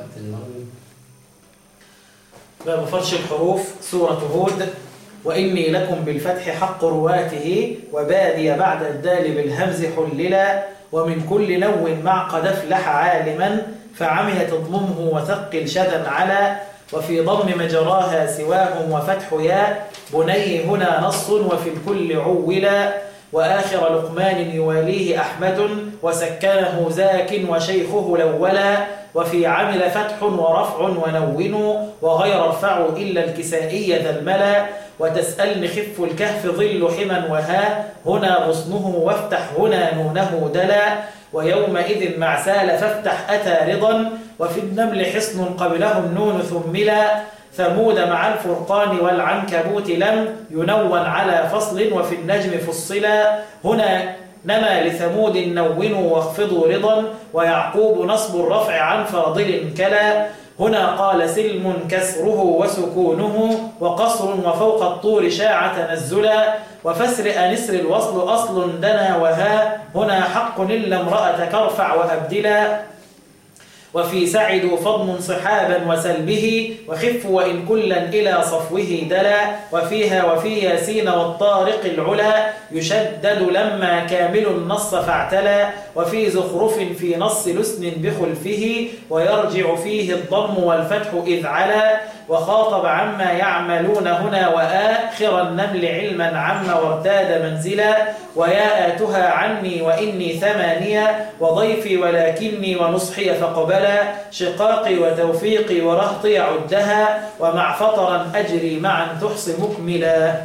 باب فرش الحروف سورة هود وإني لكم بالفتح حق رواته وبادي بعد الدال بالهمز حللا ومن كل نو مع قد افلح عالما فعميت اضممه وثقل شذا على وفي ضم مجراها سواهم وفتح ياء بني هنا نص وفي الكل عولا وآخر لقمان يواليه أحمد وسكنه زاك وشيخه لولا وفي عمل فتح ورفع ونون وغير ارفعوا إلا الكسائي ذا الملا وتسألن خف الكهف ظل حما وها هنا غصنه وافتح هنا نونه دلا ويومئذ مع سال فافتح أتى رضا وفي النمل حصن قبله النون ثملا ثمود مع الفرقان والعنكبوت لم ينون على فصل وفي النجم فصلا هنا نما لثمود نونوا واخفضوا رضا ويعقوب نصب الرفع عن فاضل كلا هنا قال سلم كسره وسكونه وقصر وفوق الطور شاع تنزلا وفسر أنسر الوصل أصل دنا وها هنا حق إلا امرأة كرفع وأبدلا وفي سعد فضم صحابا وسلبه وخف وإن كلا إلى صفوه دلا وفيها وفي ياسين والطارق العلا يشدد لما كامل النص فاعتلى وفي زخرف في نص لسن بخلفه ويرجع فيه الضم والفتح إذ علا وخاطب عما يعملون هنا وآخر النمل علما عما وارتاد منزلا وياءاتها عني وإني ثمانية وضيفي ولكني ونصحي فقبلا شقاقي وتوفيقي ورهطي عدها ومع فطرا أجري معا تحصي مكملا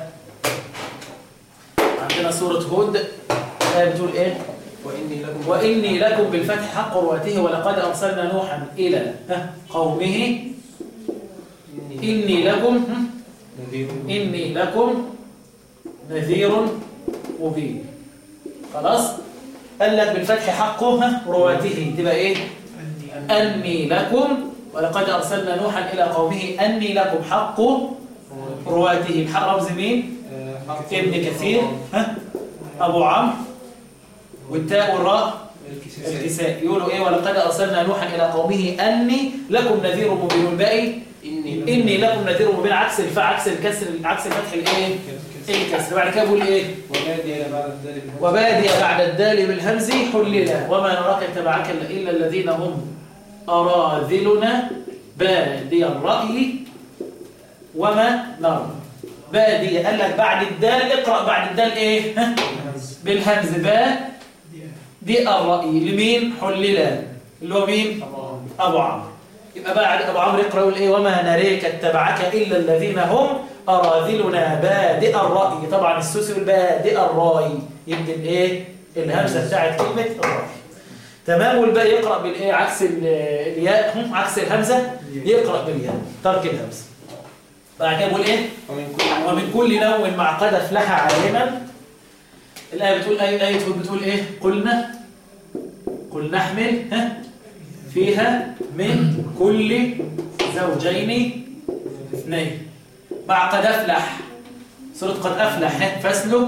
عندنا سورة هود آية بتقول إيه؟ وإني لكم وإني لكم بالفتح حق رواته ولقد أرسلنا نوحا إلى قومه إني لكم نذير إني لكم نذير مبين خلاص قال لك بالفتح حقه رواته تبقى إيه أني لكم ولقد أرسلنا نوحا إلى قومه أني لكم حق رواته الحق رمز مين ابن كثير ها أبو عمرو والتاء والراء الكساء يقولوا إيه ولقد أرسلنا نوحا إلى قومه أني لكم نذير مبين الباقي إني إني لكم نذير مبين عكس الفاء عكس الكسر عكس الفتح الإيه الكسر بعد كده بقول إيه ونادي إلى بعد ذلك وبادي بعد الدال بالهمز حللا وما نراك اتبعك إلا الذين هم أراذلنا بادي الرأي وما نرى بادي قال لك بعد الدال اقرأ بعد الدال إيه ها؟ بالهمز با دي الرأي لمين حللا اللي هو مين أبو عمرو يبقى بعد أبو عمرو يقرأ يقول إيه وما نريك اتبعك إلا الذين هم أراذلنا بادئ الرأي طبعا السوسي يقول بادئ الرأي يبدأ إيه الهمزة بتاعت كلمة الرأي تمام والباقي يقرأ بالإيه عكس ال- الياء هم، عكس الهمزة يقرأ بالياء ترك الهمزة بعد كده بقول إيه ومن كل ومن كل نوع مع قد افلح عالما الآية بتقول آية آية هود بتقول إيه قلنا قل نحمل ها فيها من كل زوجين اثنين مع قد أفلح سورة قد أفلح ها؟ فاسلك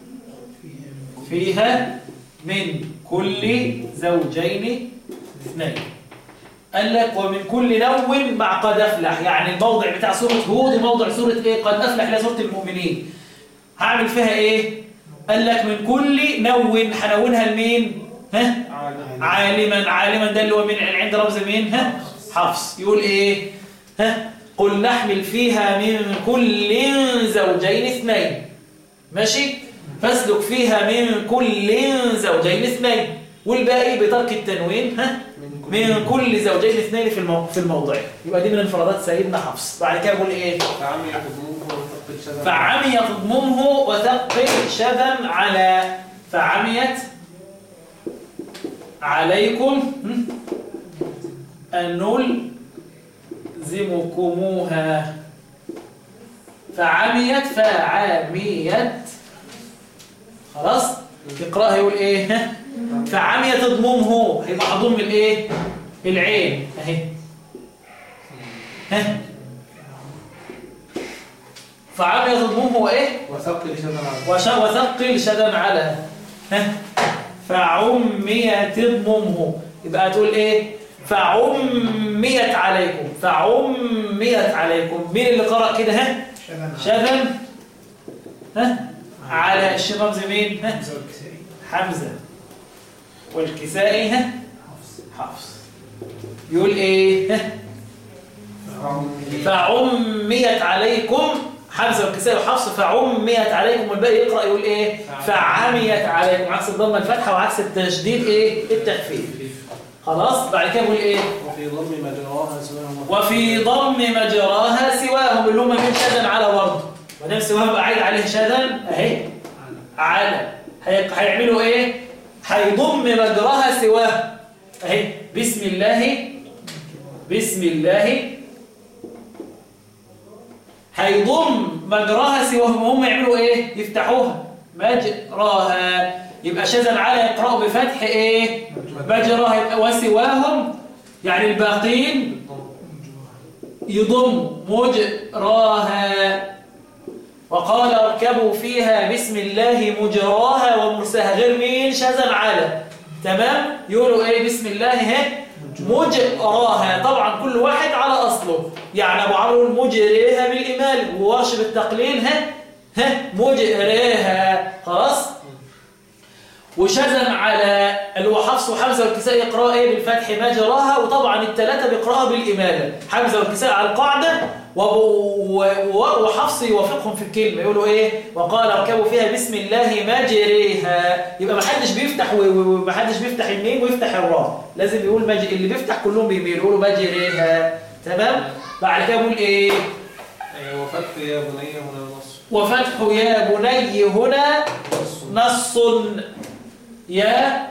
فيها من كل زوجين اثنين قال لك ومن كل نو مع قد أفلح يعني الموضع بتاع سورة هود وموضع سورة إيه قد أفلح إلى سورة المؤمنين هعمل فيها إيه قال لك من كل نون هنونها لمين ها عالما عالما ده اللي هو من عند رمز مين ها حفص يقول ايه ها قل نحمل فيها من كل زوجين اثنين ماشي فاسلك فيها من كل زوجين اثنين والباقي بترك التنوين ها من كل زوجين اثنين في المو... في الموضع يبقى دي من انفرادات سيدنا حفص بعد كده بقول ايه فعمي يحكموه وتقبل شذا فعميت ضممه وثقل شذا على فعميت عليكم أن نلزمكموها فعميت فعميت خلاص تقراها يقول ايه فعميت ضممه هيبقى هضم الايه العين اهي ها فعميت ضممه ايه وثقل شذا على وش- وثقل شدا على ها؟ فعميت ضممه يبقى هتقول ايه فعميت فعميت عليكم فعميت عليكم مين اللي قرأ كده ها شذا ها على الشيخ رمزي مين ها حمزة والكسائي ها حفص يقول ايه ها فعميت عليكم حمزة والكسائي وحفص فعميت عليكم والباقي يقرأ يقول ايه فعميت عليكم عكس الضمة الفتحة وعكس التشديد ايه التخفيف خلاص بعد كده يقول ايه وفي ضم مجراها سواهم وفي ضم مجراها سواهم اللي هم من شذا على ورد ما دام سواهم بقى عايد عليه شذا اهي على هي- هيعملوا ايه هيضم مجراها سواه اهي بسم الله بسم الله هيضم مجراها سواهم هم يعملوا ايه يفتحوها مجراها يبقى شذا على يقرأوا بفتح ايه مجراها يبقى وسواهم يعني الباقين يضم مجراها وقال اركبوا فيها بسم الله مجراها ومرساها غير مين شذا على تمام يقولوا ايه بسم الله ها مجراها طبعا كل واحد على اصله يعني ابو عمرو مجريها بالامال وورش بالتقليل ها ها مجريها خلاص وشذا على اللي هو حفص وحمزه والكساء يقرأوا ايه بالفتح مجراها وطبعا الثلاثه بيقرأوا بالاماله حمزه والكساء على القاعده وابو- و- وحفص يوافقهم في الكلمه يقولوا ايه وقال اركبوا فيها بسم الله مجريها يبقى ما حدش بيفتح و- و- وما حدش بيفتح الميم ويفتح الراء لازم يقول مج... اللي بيفتح كلهم بيميلوا يقولوا مجريها تمام بعد كده بيقول ايه أيوة، وفتح يا بني هنا نص وفتح يا بني هنا نص يا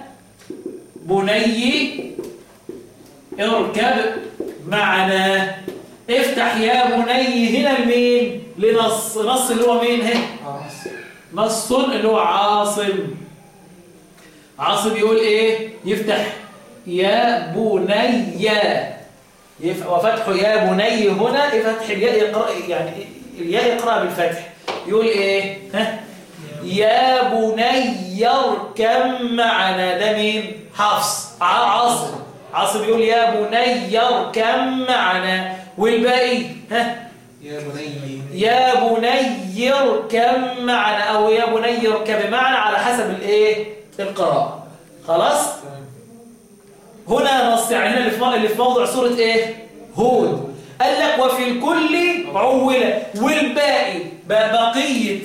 بني اركب معنا افتح يا بني هنا المين لنص نص اللي هو مين هنا عاص نص اللي هو عاصم عاصم يقول ايه يفتح يا بني يف- وفتح يا بني هنا فتح الياء يقرأ يعني الياء يقرأ بالفتح يقول ايه ها يا بني اركب معنا ده مين حفص ع- عاصم عاصم يقول يا بني اركب معنا والباقي ها يا بني يا بني اركب معنا او يا بني اركب معنا على حسب الايه القراءه خلاص تمام. هنا نص يعني هنا اللي في اللي في موضع سوره ايه هود قال لك وفي الكل عوله والباقي بقى بقيه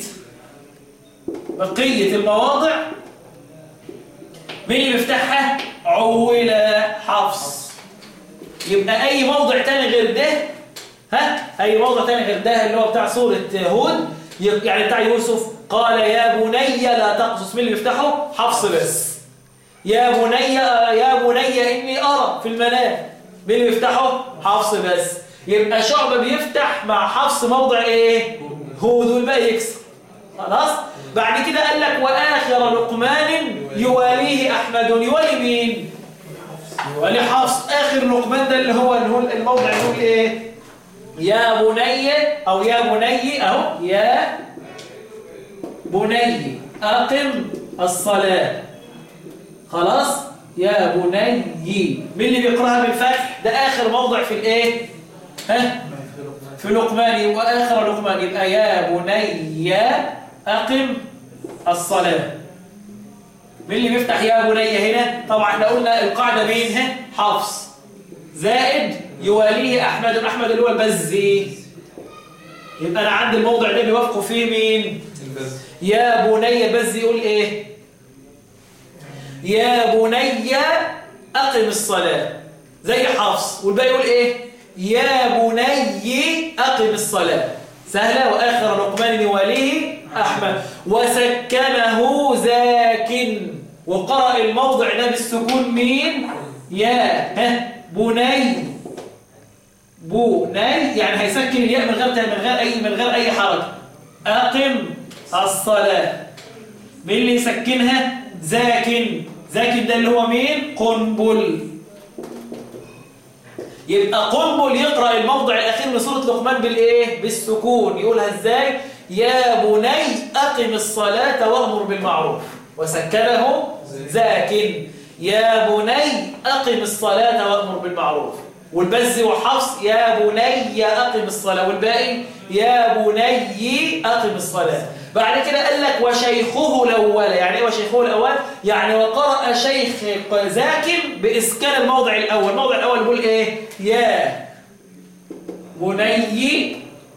بقيه المواضع مين اللي بيفتحها عوله حفص يبقى اي موضع تاني غير ده ها اي موضع تاني غير ده اللي هو بتاع سوره هود ي- يعني بتاع يوسف قال يا بني لا تقصص مين اللي بيفتحه حفص بس يا بني يا بني اني ارى في المنام مين اللي بيفتحه حفص بس يبقى شعبه بيفتح مع حفص موضع ايه هود والباقي يكسر خلاص بعد كده قال لك واخر لقمان يواليه احمد يوالي مين يوالي حفص اخر لقمان ده اللي هو اللي هو الموضع اللي هو ايه يا بني او يا بني اهو يا بني اقم الصلاه خلاص يا بني مين اللي بيقراها بالفتح ده اخر موضع في الايه ها في لقمان واخر لقمان يبقى يا بني اقم الصلاه مين اللي بيفتح يا بني هنا طبعا احنا قلنا القاعده مين ها حفص زائد يواليه احمد احمد اللي هو البزي يبقى انا عندي الموضع ده بيوافقوا فيه مين البز يا بني البز يقول ايه يا بني اقم الصلاه زي حفص والباقي يقول ايه يا بني اقم الصلاه سهله واخر لقمان يواليه احمد وسكنه زاكن وقرأ الموضع ده بالسكون مين يا ها بني بني يعني هيسكن الياء من غير من غير اي من غير اي حركه اقم الصلاه مين اللي يسكنها زاكن زاكن ده اللي هو مين قنبل يبقى قنبل يقرأ الموضع الأخير من سورة لقمان بالإيه؟ بالسكون يقولها إزاي؟ يا بني أقم الصلاة وأمر بالمعروف وسكنه زاكن يا بني أقم الصلاة وأمر بالمعروف والبز وحفص يا بني أقم الصلاة والباقي يا بني أقم الصلاة بعد كده قال لك وشيخه الأول يعني ايه وشيخه الأول يعني وقرأ شيخ زاكم بإسكان الموضع الأول الموضع الأول بيقول إيه يا بني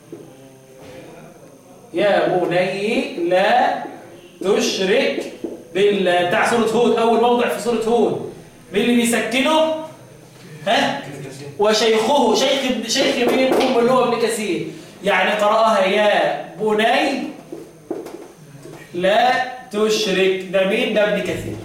يا بني لا تشرك بالله بتاع سورة هود أول موضع في سورة هود مين اللي بيسكنه ها وشيخه شيخ شيخ مين هم اللي هو ابن كثير يعني قرأها يا بني لا تشرك ده مين ده ابن كثير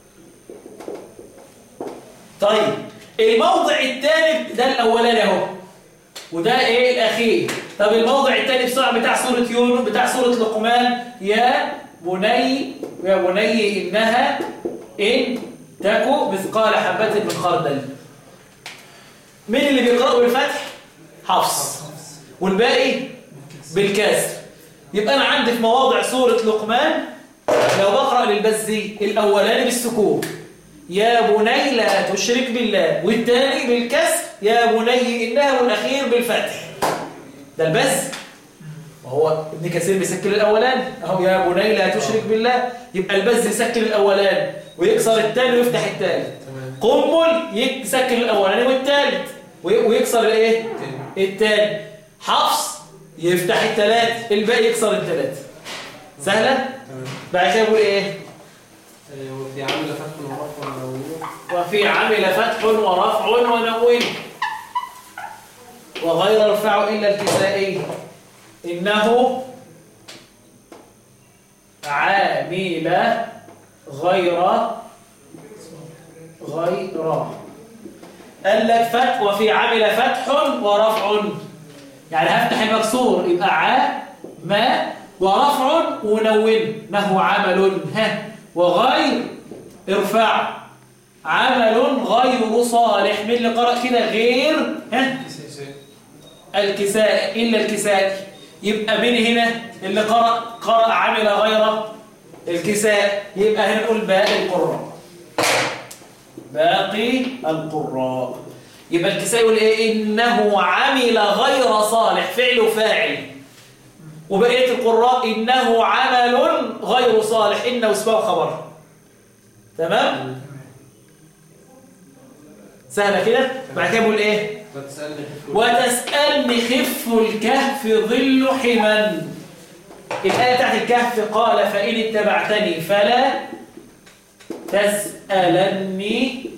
طيب الموضع الثالث ده الاولاني اهو وده ايه الاخير طب الموضع الثاني بسرعه بتاع سوره يونس بتاع سوره لقمان يا بني يا بني انها ان تكو مثقال حبه من خردل مين اللي بيقرأ بالفتح حفص والباقي بالكسر يبقى انا عندي في مواضع سوره لقمان لو بقرأ للبزي الاولاني بالسكون يا بني لا تشرك بالله والثاني بالكسر يا بني انها والاخير بالفتح ده البز وهو ابن كثير بيسكر الاولاني اهو يا بني لا تشرك بالله يبقى البز يسكر الاولاني ويكسر الثاني ويفتح الثالث قنبل يسكر الاولاني والثالث ويكسر الايه الثاني حفص يفتح الثلاث الباقي يكسر الثلاث سهله بعد كده يقول ايه وفي عمل فتح ورفع ونوين وفي عمل فتح ورفع ونون وغير يرفع إلا الكسائي إنه عامل غير غير قال لك فتح وفي عمل فتح ورفع يعني هفتح المكسور يبقى ع ما ورفع ونون نهو عمل ها وغير ارفع عمل غير صالح من اللي قرأ كده غير ها الكساء إلا الكساء يبقى من هنا اللي قرأ قرأ عمل غير الكساء يبقى هنا نقول باقي القراء باقي القراء يبقى الكساء يقول ايه انه عمل غير صالح فعل وفاعل وبقيه القراء انه عمل غير صالح انه اسمه خبر تمام سهله كده بعد كده بقول ايه فتسألني وتسألني خف الكهف ظل حما الآية تحت الكهف قال فإن اتبعتني فلا تسألني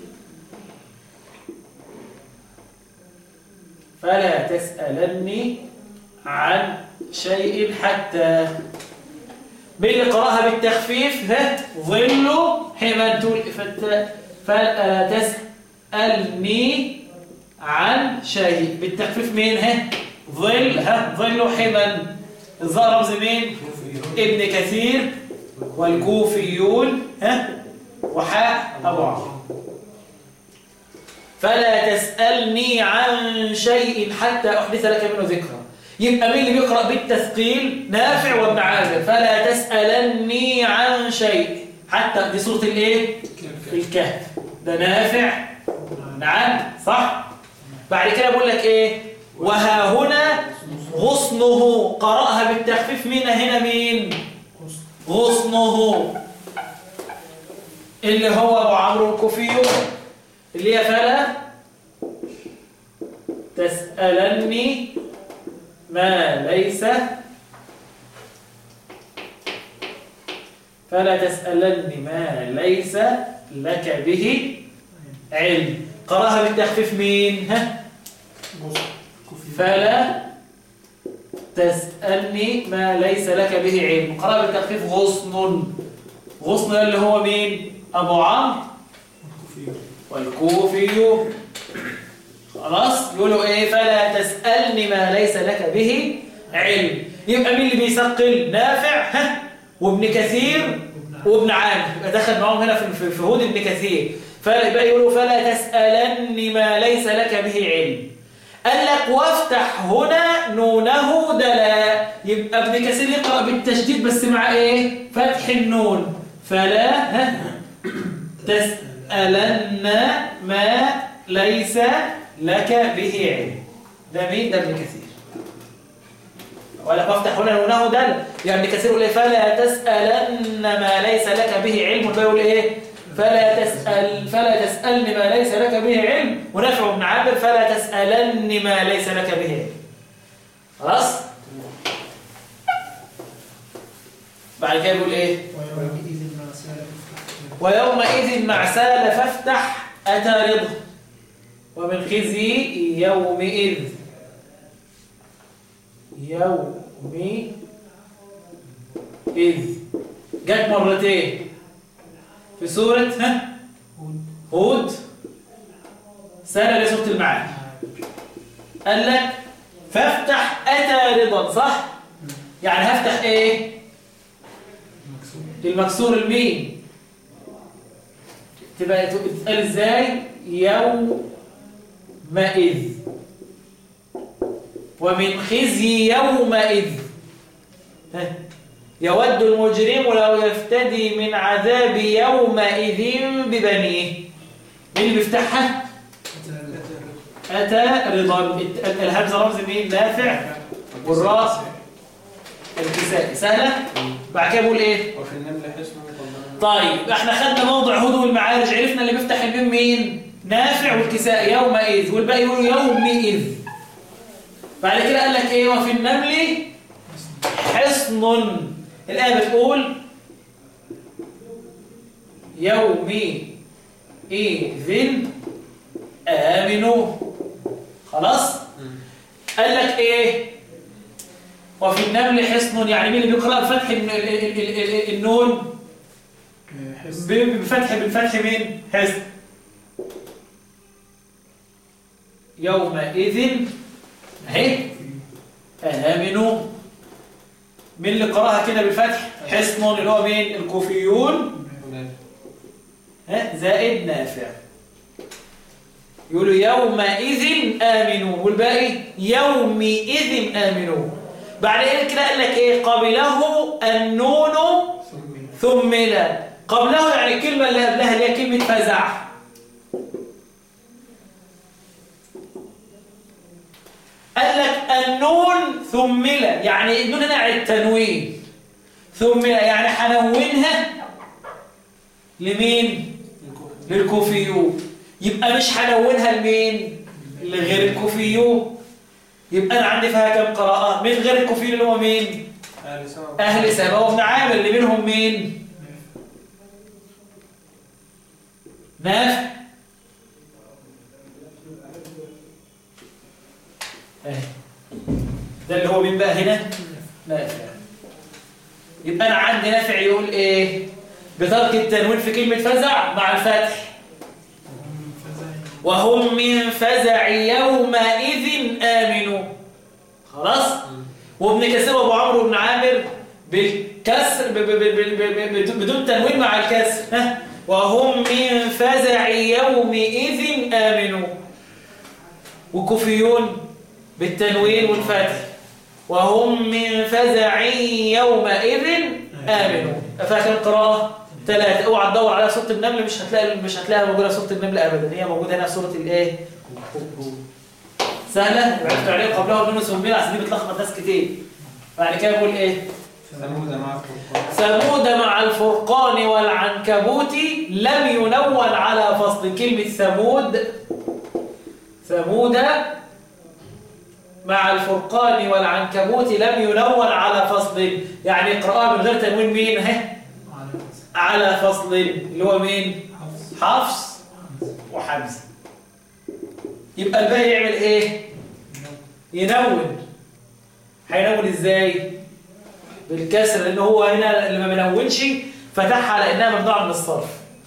فلا تسألني عن شيء حتى باللي قرأها بالتخفيف ها ظل حما تقول فت- فلا تسألني عن شيء بالتخفيف مين ها ظل ها ظل حما الظاء رمز مين ابن كثير والكوفيون ها وحاء ابو عمرو فلا تسألني عن شيء حتى أحدث لك منه ذكرى يبقى مين اللي بيقرأ بالتثقيل نافع وابن عامر فلا تسألني عن شيء حتى دي سورة الايه الكهف ده نافع نعم صح بعد كده بقول لك ايه وها هنا غصنه قرأها بالتخفيف مين هنا مين غصنه اللي هو ابو عمرو الكوفي اللي هي فلا تسألني ما ليس فلا تسألني ما ليس لك به علم قراها بالتخفيف مين ها فلا تسألني ما ليس لك به علم قراها بالتخفيف غصن غصن اللي هو مين أبو عمرو والكوفي خلاص يقولوا ايه فلا تسألني ما ليس لك به علم يبقى مين اللي بيثقل نافع ها وابن كثير وابن عامر يبقى دخل معاهم هنا في في- في هود ابن كثير فيبقى يقولوا فلا تسألني ما ليس لك به علم قال لك وافتح هنا نونه دلا يبقى ابن كثير يقرأ بالتشديد بس مع ايه فتح النون فلا ها تسألن ما ليس لك به علم ده مين ده ابن كثير ولا وافتح هنا نونه دل يعني ابن كثير يقول ايه فلا تسألن ما ليس لك به علم بيقول ايه فلا تسأل فلا تسألني ما ليس لك به علم ونافع بن عامر فلا تسألني ما ليس لك به علم خلاص بعد كده يقول ايه ويومئذ ما سال ويومئذ مع سال فافتح أتى رضا ومن خزي يومئذ يومئذ جت مرتين في سورة ها هود سنة لسورة المعاد قال لك فافتح أتى رضا صح؟ يعني هفتح ايه؟ المكسور المين تبقى تتقال ازاي يومئذ ومن خزي يومئذ ها. يود المجرم لو يفتدي من عذاب يومئذ ببنيه مين اللي بيفتحها اتى رضا الهمزه رمز مين نافع والراء الكسائي سهله بعد كده بقول ايه وفي النمل حسن مقدم طيب احنا خدنا موضع هدوء المعارج عرفنا اللي بيفتح الميم مين نافع والكساء يومئذ والباقي يقولوا يومئذ بعد كده قال لك ايه وفي النمل حصن الآية بتقول يومئذ آمنوا خلاص قال لك ايه وفي النمل حصن يعني مين اللي بيقرأ بفتح الن- ال- ال- ال- ال- النون حس ب- بفتح بالفتح مين حزن يومئذ اهي آمنوا مين اللي قراها كده بالفتح حصن اللي هو مين الكوفيون ها زائد نافع يقولوا يومئذ آمنوا والباقي يومئذ آمنوا بعد كده قال لك ايه قبله النون ثم لا قبله يعني الكلمة اللي قبلها اللي هي كلمة فزع قال لك النون ثم لا يعني النون هنا على التنوين ثم لا يعني هنونها لمين للكوفيون يبقى مش هنونها لمين لغير الكوفيون يبقى انا عندي فيها كم قراءة من غير الكوفيون اللي هو مين أهل سبع أهل سبا وابن عامر اللي منهم مين؟ نافع أهي. ده اللي هو مين بقى هنا؟ نافع يبقى أنا عندي نافع يقول إيه؟ بترك التنوين في كلمة فزع مع الفتح وهم من فزع يومئذ آمنوا خلاص؟ وابن كثير وابو عمرو بن عامر بالكسر ب- ب- ب- ب- ب- ب- بدون تنوين مع الكسر ها وهم من فزع يومئذ آمنوا وكوفيون بالتنوين والفتح وهم من فزع يومئذ آمنوا فاكر القراءة ثلاثة اوعى تدور على سورة النمل مش هتلاقي مش هتلاقيها موجودة في سورة النمل أبدا هي موجودة هنا في سورة الإيه؟ سهلة عرفت عليه قبلها ونون سمير عشان دي بتلخبط ناس كتير بعد كده بقول ايه ثمود مع الفرقان ثمود مع الفرقان والعنكبوت لم ينون على فصل كلمة ثمود ثمود مع الفرقان والعنكبوت لم ينون على فصل يعني اقرأها من غير تنوين مين اهي على فصل اللي هو مين حفص وحمزة يبقى الباقي يعمل ايه ينون هينون ازاي بالكسر لان هو هنا اللي ما بينونش فتحها على انها ممنوعه من الصرف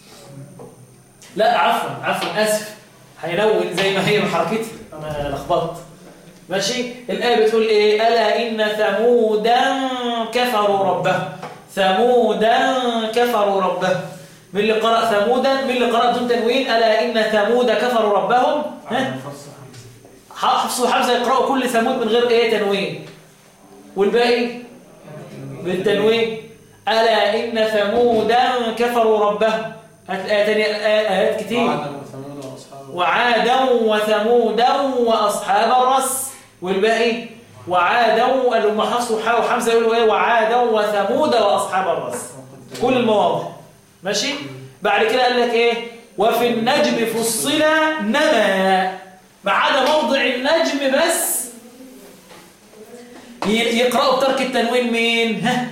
لا عفوا عفوا اسف هينون زي ما هي بحركتها انا لخبطت ماشي الايه بتقول ايه الا ان ثمودا كفروا ربهم ثمودا كفروا ربهم من اللي قرأ ثمودا من اللي قرأ بدون تنوين ألا إن ثمود كفروا ربهم ها؟ حفص وحمزة يقرأوا كل ثمود من غير إيه تنوين والباقي بالتنوين ألا إن ثمودا كفروا ربهم هات الآية تانية آيات كتير وعد وثمود وأصحاب وعادا وثمودا وأصحاب الرس والباقي وعادا اللي هم حفص وحاء وحمزة يقولوا ايه وعادا وثمود وأصحاب الرس كل المواضع ماشي بعد كده قال لك ايه وفي النجم فصل نما ما عدا موضع النجم بس ي- يقرأوا بترك التنوين مين ها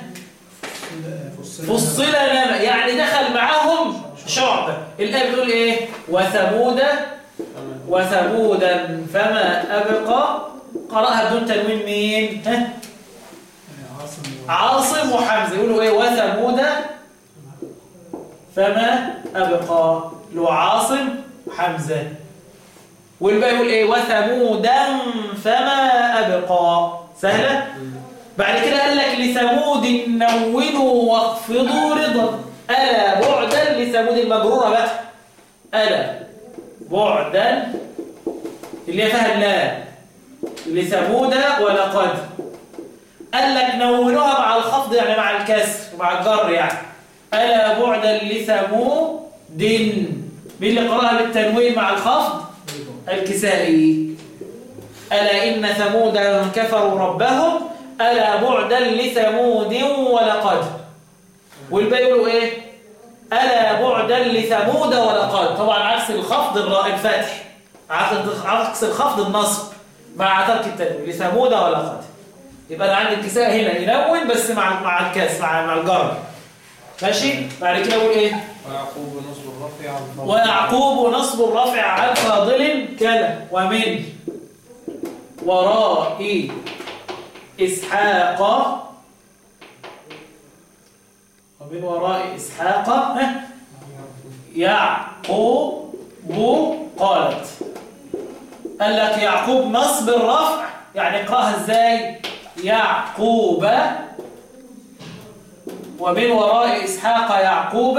فصل نما يعني دخل معاهم شعبة الآية بتقول ايه وثمود وثمودا فما أبقى قرأها بدون تنوين مين ها عاصم عاصم وحمزة يقولوا ايه وثمود فما أبقى لو عاصم حمزة والباقي يقول ايه وثمودا فما أبقى سهلة بعد كده قال لك لثمود نونوا واخفضوا رضا ألا بعدا لثمود المجرورة بقى ألا بعدا اللي هي فيها اللام لثمود ولقد قال لك نونوها مع الخفض يعني مع الكسر ومع الجر يعني ألا بعدا لثمود مين اللي قرأها بالتنوين مع الخفض الكسائي ألا إن ثمودا كفروا ربهم ألا بعدا لثمود ولقد والباقي يقولوا إيه ألا بعدا لثمود ولقد طبعا عكس الخفض الراء الفتح عكس- عكس الخفض النصب مع ترك التنوين لثمود ولقد يبقى انا عندي الكساء هنا ينون بس مع مع الكاس مع مع الجر ماشي بعد كده اقول ايه ويعقوب نصب الرفع عن الفضل. ويعقوب نصب الرفع عن فاضل كلا ومن وراء اسحاق ومن وراء اسحاق ها؟ يعقوب قالت قال لك يعقوب نصب الرفع يعني اقراها ازاي يعقوب ومن وراء اسحاق يعقوب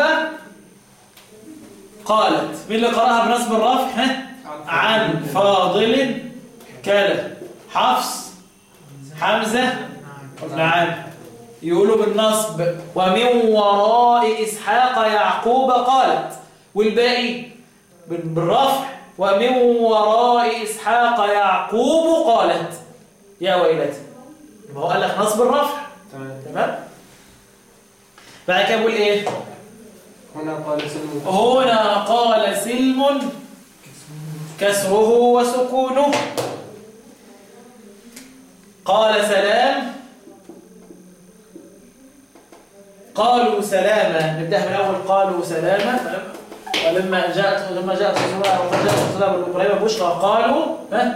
قالت مين اللي قراها بنصب الرفع ها؟ عن فاضل كلا حفص حمزه نعم يقولوا بالنصب ومن وراء إسحاق يعقوب قالت والباقي بال- بالرفع ومن وراء إسحاق يعقوب قالت يا ويلتي ما هو قال لك نصب الرفع تمام تمام بعد كده بقول ايه هنا قال سلم هنا قال سلم كسره وسكونه قال سلام قالوا سلاما نبدأ من أول قالوا سلاما ولما جاءت لما جاءت رسولها ولما جاءت رسولها بالقريبة بشرى قالوا ها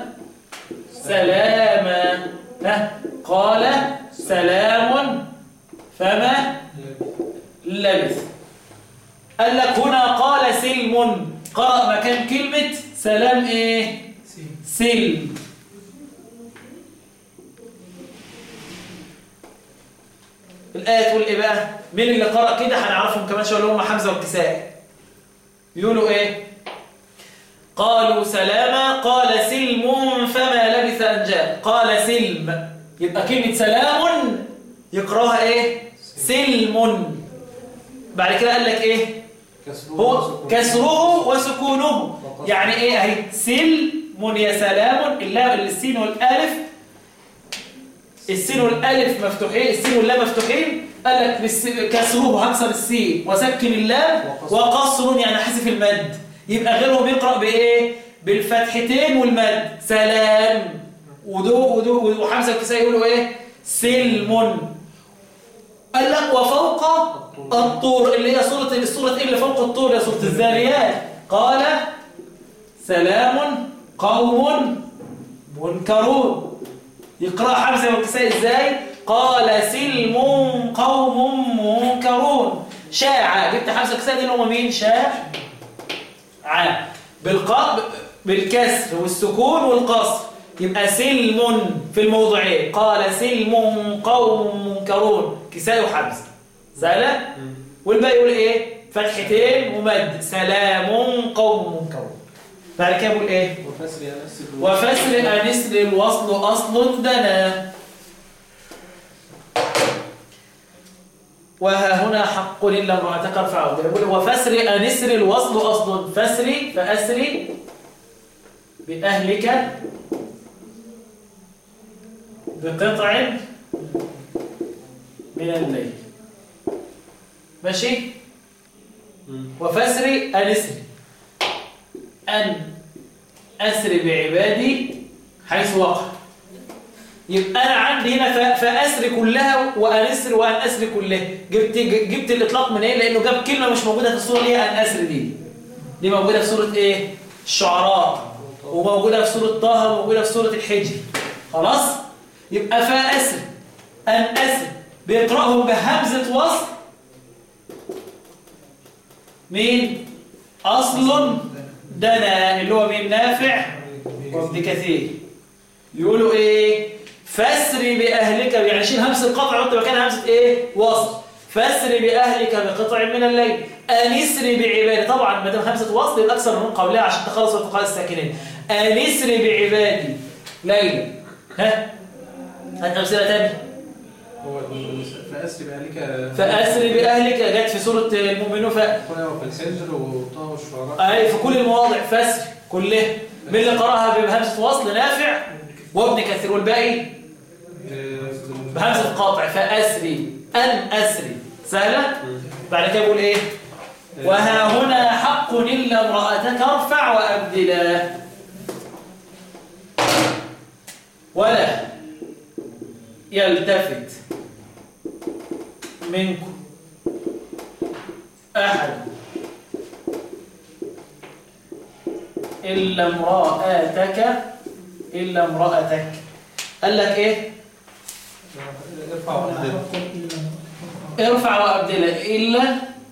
سلاما ها قال سلام فما لبث قال لك هنا قال سلم قرأ مكان كلمة سلام ايه سلم الآية تقول إيه بقى؟ مين اللي قرأ كده هنعرفهم كمان شوية اللي هم حمزة والكسائي يقولوا إيه؟ قالوا سلاما قال سلم فما لبث أن جاء قال سلم يبقى كلمة سلام يقراها إيه؟ سلم بعد كده قال لك إيه؟ كسره هو وسكونه. كسره وسكونه يعني إيه أهي سلم يا سلام اللام السين والألف السين والالف مفتوحين السين واللام مفتوحين قال لك بالس- كسره هكسر السين وسكن اللام وقصر يعني حذف المد يبقى غيرهم يقرا بايه بالفتحتين والمد سلام ودو ودو وحمزه والكسائي يقولوا ايه سلم قال لك وفوق الطور اللي هي سوره السوره ايه اللي فوق الطور يا سوره الذاريات قال سلام قوم منكرون يقرأ حمزة والكسائي ازاي قال سلم قوم منكرون شاع جبت حمزة والكسائي دي اللي هم مين شاع ع بالق... بالكسر والسكون والقصر يبقى سلم في الموضعين قال سلم قوم منكرون كسائي وحمزة زالة مم. والباقي يقول ايه فتحتين ومد سلام قوم منكرون بعد كده يقول ايه وفسر يا نفس الوجه. وفسر أنسر الوصل أصل دنا وها هنا حق إلا امرأتك ارفعه يقول وفسر أنسر الوصل أصل فسري فأسري بأهلك بقطع من الليل ماشي وفسري أن اسري أن أسري بعبادي حيث وقع يبقى أنا عندي هنا ف- فأسري كلها وأن أسري وأن أسري كلها جبت جبت الإطلاق من إيه؟ لأنه جاب كلمة مش موجودة في السورة اللي هي أن أسري دي دي موجودة في سورة إيه؟ الشعراء وموجودة في سورة طه وموجودة في سورة الحجر خلاص؟ يبقى فأسري أن أسري بيقرأهم بهمزة وصل مين؟ أصل دنا اللي هو مين نافع وابن كثير يقولوا ايه فاسري باهلك يعني شيل همزه القطع وانت مكان همزه ايه وصل فاسري باهلك بقطع من الليل انسري بعبادي طبعا ما دام همزه وصل يبقى اكثر من قولها عشان تخلص التقاء الساكنين انسري بعبادي ليلا ها هات امثله ثانيه هو فأسري بأهلك فاسري باهلك جت في سوره المؤمنون ف هنا وفي الحجر وطه والشعراء اي في كل المواضع فسر كلها من اللي قراها بهمزه وصل نافع وابن كثير والباقي بهمزه قاطع فاسري ان اسري سهله بعد كده بيقول ايه وها هنا حق الا امراتك ارفع وابدلا ولا يلتفت منكم احد إلا امرأتك إلا امرأتك قال لك إيه ارفع وأبدل ارفع وأبدله إلا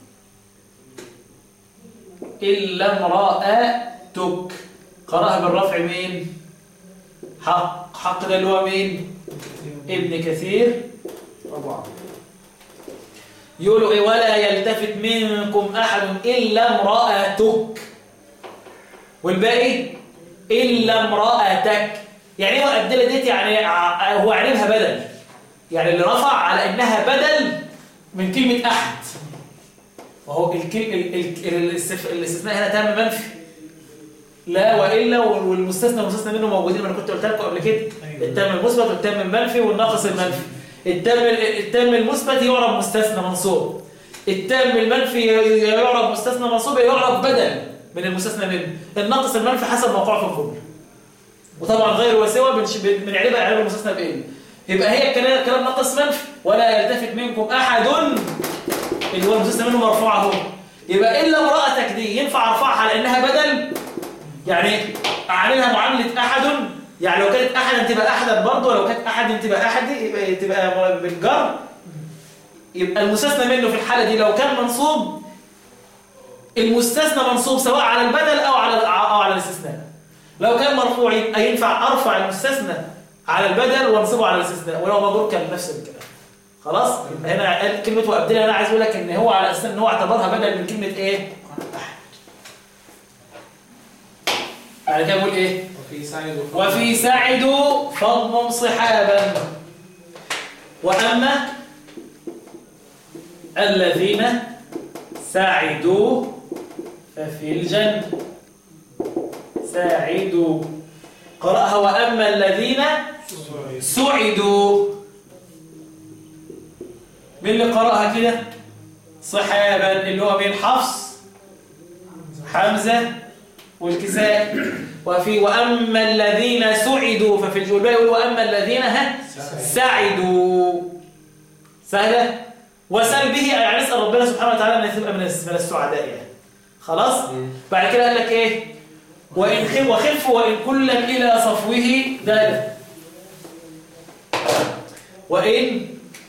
إلا امرأتك قرأها بالرفع مين حق حق ده اللي هو مين ابن كثير طبعا يقولوا إيه ولا يلتفت منكم أحد إلا امرأتك والباقي إلا امرأتك يعني هو الأبدلة ديت يعني ع- هو علمها بدل يعني اللي رفع على إنها بدل من كلمة أحد وهو الكل... ال... ال... الاستف- الاستثناء هنا تام منفي لا وإلا وال- والمستثنى والمستثنى منه موجودين ما أنا كنت قلت لكم قبل كده التام المثبت والتام المنفي والناقص المنفي التام التام المثبت يعرب مستثنى منصوب التام المنفي يعرب مستثنى منصوب يعرب بدل من المستثنى منه الناقص المنفي حسب موقعه في الجمله وطبعا غير وسوى بنش- بنعربها اعراب المستثنى بايه يبقى هي كلام كلام ناقص منفي ولا يلتفت منكم احد اللي هو المستثنى منه مرفوع اهو يبقى الا امراتك دي ينفع ارفعها على انها بدل يعني اعملها معامله احد يعني لو كانت احدا تبقى احدا برضه ولو كانت احد تبقى احد يبقى تبقى بالجر يبقى المستثنى منه في الحاله دي لو كان منصوب المستثنى منصوب سواء على البدل او على او على الاستثناء لو كان مرفوع يبقى ينفع ارفع المستثنى على البدل وانصبه على الاستثناء ولو مجرور كان نفس الكلام خلاص يبقى هنا قال كلمه وابدلها انا عايز اقول لك ان هو على اساس ان هو اعتبرها بدل من كلمه ايه بعد كده بقول ايه وفي سعيد وفضل. وفي سعد فضل صحابا وأما الذين سعدوا ففي الجنة سعدوا قرأها وأما الذين سعدوا مين اللي قرأها كده صحابا اللي هو بين حفص حمزة والكساء وفي وأما الذين سعدوا ففي الجلباء يقول وأما الذين ها سعدوا سهلة وسل به يعني نسأل ربنا سبحانه وتعالى أن تبقى من الس- من السعداء يعني خلاص مم. بعد كده قال لك إيه وإن خف وخف وإن كلا إلى صفوه دال وإن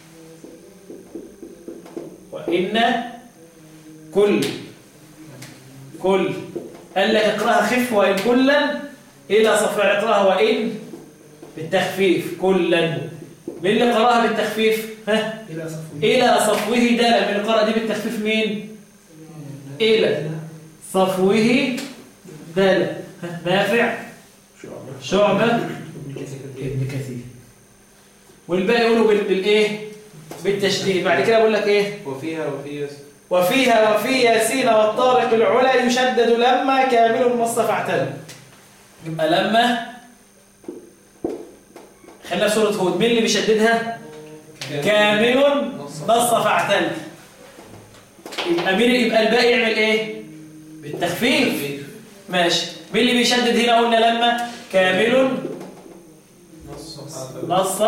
وإن كل كل قال لك اقراها خف وإن كلا إلى صفوه يعني اقراها وإن بالتخفيف كلا مين اللي قراها بالتخفيف ها إلى صفوه إلى صفوه دال من القراءة دي بالتخفيف مين إلى صفوه دال ها؟ نافع شعبة ابن كثير والباقي يقولوا بال- بالايه بالتشديد بعد كده بقول لك ايه وفيها وفي يس- وفيها وفي ياسين والطارق العلا يشدد لما كامل مصطفى اعتدى يبقى لما خلينا في سورة هود مين اللي بيشددها كامل نص فاعتل يبقى مين يبقى الباقي يعمل ايه بالتخفيف ماشي مين اللي بيشدد هنا قلنا لما كامل نص نص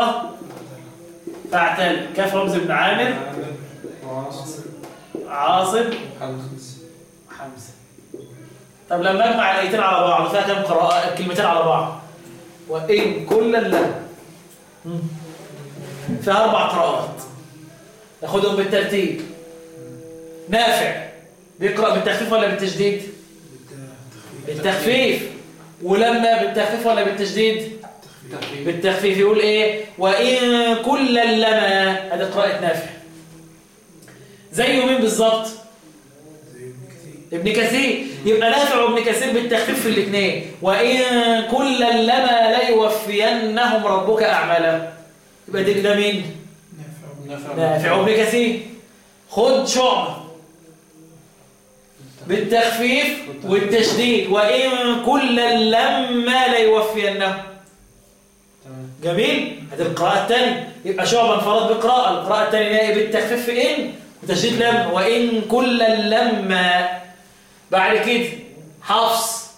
فاعتل كاف رمز ابن عامر وعاصم عاصم وحمزة حمزة طب لما اجمع الايتين على بعض فيها كم قراءة كلمتين على بعض وإن كل لا مم. فيها أربع قراءات ناخدهم بالترتيب نافع بيقرأ بالتخفيف ولا بالتجديد بالتخفيف ولما بالتخفيف ولا بالتجديد بالتخفيف يقول ايه وإن كل لما هذه قراءة نافع زيه مين بالظبط ابن كثير يبقى نافع وابن كثير بالتخفيف في الاثنين وإن كل لما لا يوفينهم ربك أعمالهم يبقى ده ده مين نافع وابن كثير خد شعبة بالتخفيف والتشديد وإن كل لما لا يوفينهم تمام جميل هذه القراءة الثانية يبقى شعبة انفرد بقراءة القراءة الثانية هي بالتخفيف في إن وتشديد لما وإن كل لما بعد كده حفص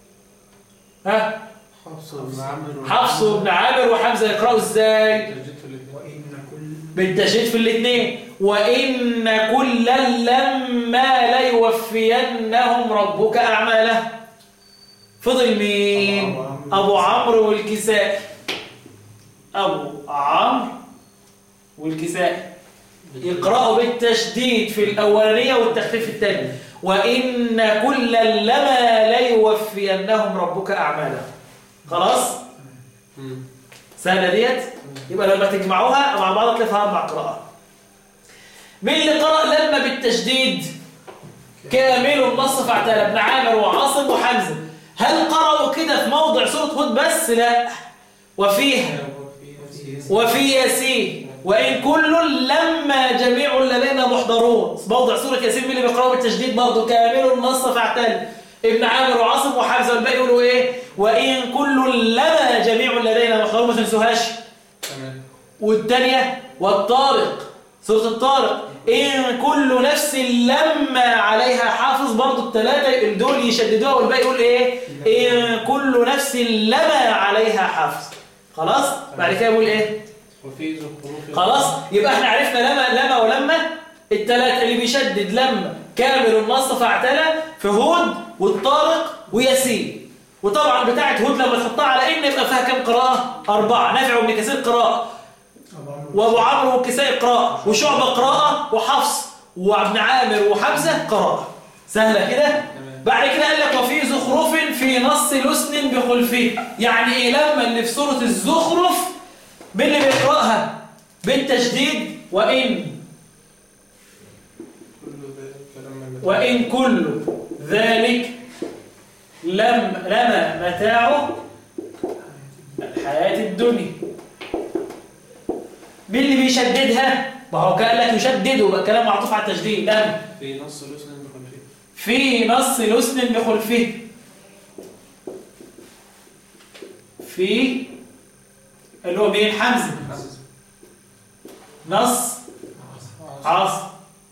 ها حفص بن عامر حفص وابن عامر وحمزة يقرأوا ازاي ترجيت في الاثنين وإن كل بالتشديد في الاثنين وإن كل لما لا يوفينهم ربك أعماله فضل مين أبو عمرو والكسائي أبو عمرو والكسائي يقرأوا بالتشديد في الأولانية والتخفيف الثاني وإن كل لما لا يوفينهم ربك أعمالهم خلاص مم. سهلة ديت يبقى لما تجمعوها مع بعض تلاقي فيها أربع قراءات مين اللي قرأ لما بالتشديد كامل النص فاعتلى ابن عامر وعاصم وحمزة هل قرأوا كده في موضع سورة هود بس لا وفيها وفي ياسين وإن كل لما جميع الذين محضرون موضع سورة ياسين مين اللي بيقرأوا بالتشديد برضه كامل النص فاعتل ابن عامر وعاصم وحمزة والباقي يقولوا إيه وإن كل لما جميع الذين محضرون ما تنسوهاش تمام والثانية والطارق سورة الطارق إن كل نفس لما عليها حافظ برضه الثلاثة دول يشددوها والباقي يقول إيه إن كل نفس لما عليها حافظ خلاص بعد كده يقول إيه وفي زخرف خلاص يبقى احنا عرفنا لما لما ولما الثلاثة اللي بيشدد لما كامل النص فاعتلى في هود والطارق وياسين وطبعا بتاعت هود لما تحطها على ان يبقى فيها كام قراءة أربعة نافع وابن كثير قراءة أبو عمرو وابو عمرو والكسائي قراءة وشعبة قراءة وحفص وابن عامر وحمزة قراءة سهلة كده تمام. بعد كده قال لك وفي زخرف في نص لسن بخلفه يعني ايه لما اللي في سورة الزخرف مين اللي بيقرأها بالتشديد وإن كل ذلك لما وإن كل ذلك لم لما متاعه الحياة الدنيا مين اللي بيشددها؟ ما هو قال لك يشدده بقى كلام معطوف على التشديد لم في نص لسن بخلفه في نص لسن بخلفه في اللي هو مين حمزة حمزة نص عاصم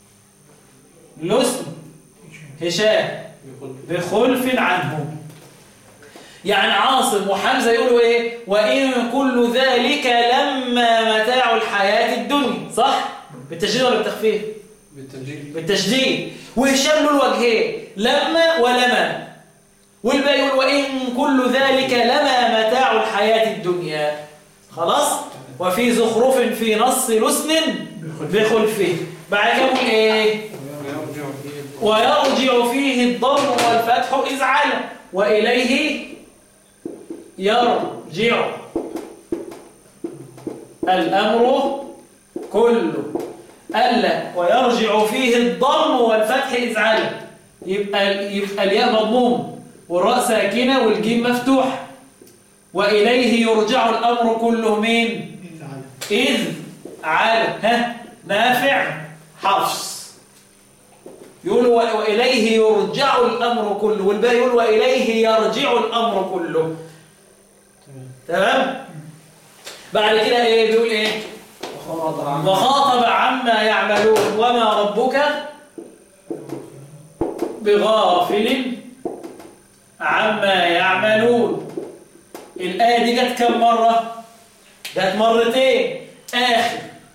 لسن هشام بخلفه بخلف عنهم يعني عاصم وحمزة يقولوا ايه وإن كل ذلك لما متاع الحياة الدنيا صح بالتشديد ولا بالتخفيف بالتنجيل بالتشديد وهشام له الوجهين لما ولما والباقي يقول وإن كل ذلك لما متاع الحياة الدنيا خلاص وفي زخرف في نص لسن بخلفه بعد كده يقول ايه ويرجع فيه ويرجع فيه الضم والفتح إذ على وإليه يرجع الأمر كله ألا ويرجع فيه الضم والفتح إذ على يبقى, يبقى الياء مضموم والراء ساكنة والجيم مفتوح وإليه يرجع الأمر كله مين إذ على إذ على ها نافع حفص يقول و- وإليه يرجع الأمر كله والباقي يقول وإليه يرجع الأمر كله تمام بعد كده ايه بيقول ايه وخاطب عن وخاطب عما يعملون وما ربك بغافل عما يعملون الآية دي جت كم مرة؟ جت مرتين آخر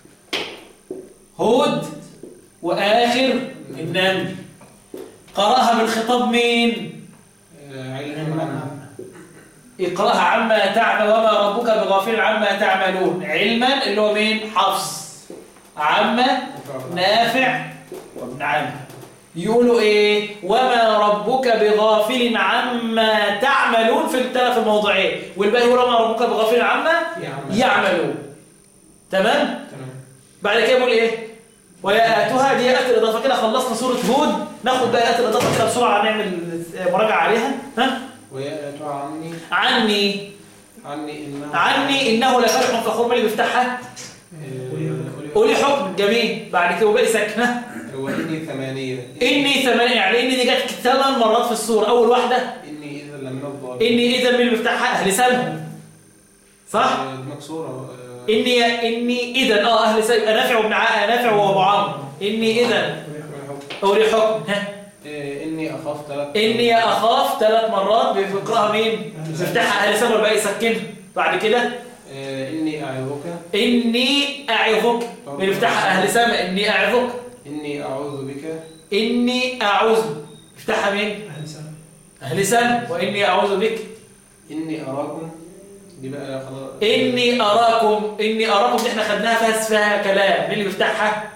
هود وآخر النمل قرأها بالخطاب مين؟ آه، علم عن اقرأها عما تعمل وما ربك بغافل عما تعملون علما اللي هو مين؟ حفص عما نافع وابن عامر يقولوا ايه وما ربك بغافل عما تعملون في الثلاث الموضوعين والباقي يقول وما ربك بغافل عما يعمل يعملون تمام تمام بعد كده يقول ايه وياتها دي ايات الاضافه كده خلصنا سوره هود ناخد بقى ايات الاضافه كده بسرعه نعمل مراجعه عليها ها ويأتوا عني عني عني إنه عني انه لفرح فخور من اللي بيفتحها آه، قولي حكم جميل بعد كده وباقي ساكنه وإني ثمانية إني ثمانية يعني إني دي جت ثمان مرات في السورة أول واحدة إني إذا لم نفضل إني إذا من المفتاح أهل سلم صح؟ آه، مكسورة آه، إني إني إذا آه أهل سلم نافع وابن ع- نافع وأبو عمرو إني إذا أولي حكم ها آه، إني أخاف ثلاث إني أخاف ثلاث مرات بيقراها مين؟ مفتاحها أهل سلم والباقي سكنها بعد كده آه، إني أعظك إني أعظك من مفتاحها أهل سلم إني أعظك إني أعوذ بك إني أعوذ مفتاحها مين؟ أهل سلم وإني أعوذ بك إني أراكم دي بقى خلاص إني أراكم إني أراكم دي احنا خدناها فيها فيها كلام مين اللي بيفتحها؟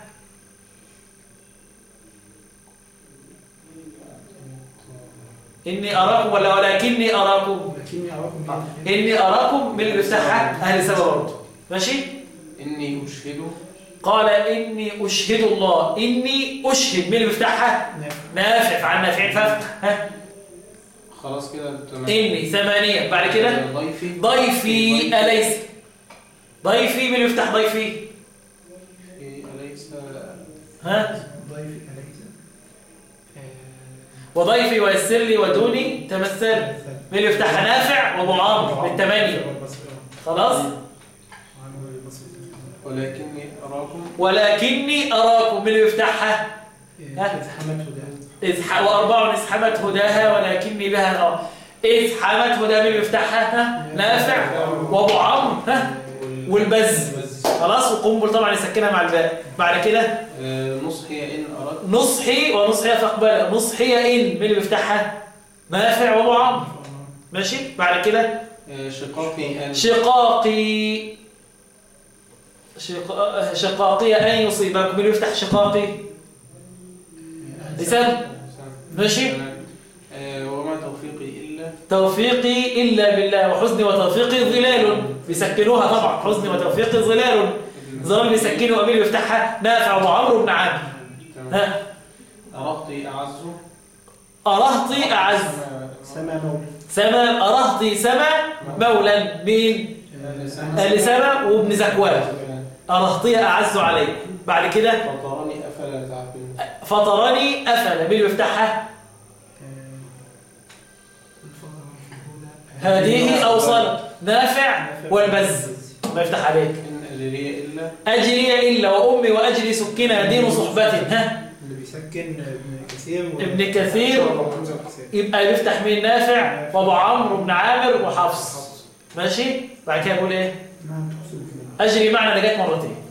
إني أراكم ولا ولكني أراكم لكني أراكم إني أراكم مين اللي بيفتحها؟ أهل سبا برضه ماشي؟ إني أشهد قال إني أشهد الله إني أشهد مين اللي بيفتحها؟ نافع فعل نافعين فافتح ها خلاص كده تمام إني ثمانية بعد كده آه، ضيفي ضيفي أليس ضيفي مين اللي بيفتح ضيفي؟ أليس ها؟ ضيفي أليس وضيفي ويسر لي ودوني تمثل مين اللي يفتحها نافع وابو عمرو بالثمانية خلاص ولكني أراكم ولكني أراكم مين اللي يفتحها ازحمت هداه إذ ح... وأربع إزحمت هداها ولكني بها آه. إذ حمت هداها مين اللي يفتحها ها؟ نافع وابو عمرو ها والبز خلاص وقنبل طبعا يسكنها مع الباء بعد كده آه، نصحي إن أردت نصحي ونصحي فاقبل نصحي إن مين اللي بيفتحها نافع وابو عمرو ماشي بعد كده آه، شقاقي أن شقاقي شق... شقاقي أن يصيبك من يفتح شقاقي لسان ماشي آه، وما توفيقي إلا توفيقي إلا بالله وحزني وتوفيقي ظلال بيسكنوها طبعا حزني وتوفيقي ظلال ظلال بيسكنوا أمير يفتحها نافع وابو عمرو بن عامر تمام. ها أرهطي أعز أرهطي أعز سما مولى سما أرهطي سما مولا مين أهل سما وابن زكوان أرهطي أعز عليه بعد كده فطرني أفلا تعقلون فطرني أفل مين يفتحها هذه أوصل نافع والبز ما يفتح عليك إن أجري إلا أجري إلا وأمي وأجري سكنا دين صحبة ها اللي بيسكن ابن كثير و- ابن كثير وحمزة وحسين. يبقى بيفتح مين نافع وابو عمرو بن عامر وحفص ماشي بعد كده يقول ايه نعم تحسن أجري معنى ده جت مرتين